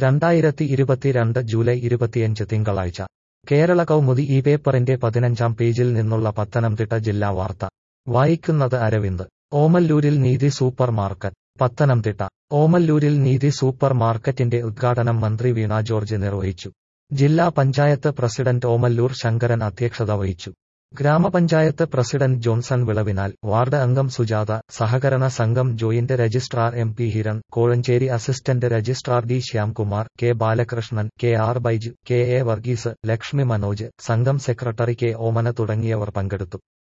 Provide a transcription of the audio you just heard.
രണ്ടായിരത്തി ഇരുപത്തിരണ്ട് ജൂലൈ ഇരുപത്തിയഞ്ച് തിങ്കളാഴ്ച കേരള കൗമുദി ഈ പേപ്പറിന്റെ പതിനഞ്ചാം പേജിൽ നിന്നുള്ള പത്തനംതിട്ട ജില്ലാ വാർത്ത വായിക്കുന്നത് അരവിന്ദ് ഓമല്ലൂരിൽ നീതി സൂപ്പർ മാർക്കറ്റ് പത്തനംതിട്ട ഓമല്ലൂരിൽ നീതി സൂപ്പർ മാർക്കറ്റിന്റെ ഉദ്ഘാടനം മന്ത്രി വീണ ജോർജ് നിർവഹിച്ചു ജില്ലാ പഞ്ചായത്ത് പ്രസിഡന്റ് ഓമല്ലൂർ ശങ്കരൻ അധ്യക്ഷത വഹിച്ചു ഗ്രാമപഞ്ചായത്ത് പ്രസിഡന്റ് ജോൺസൺ വിളവിനാൽ വാർഡ് അംഗം സുജാത സഹകരണ സംഘം joint registrar M P Hiran Kozhencherry assistant registrar D Shyamkumar K Balakrishnan K R Baiju K A Varghese Lakshmi Manoj സംഘം സെക്രട്ടറി കെ ഓമന തുടങ്ങിയവർ പങ്കെടുത്തു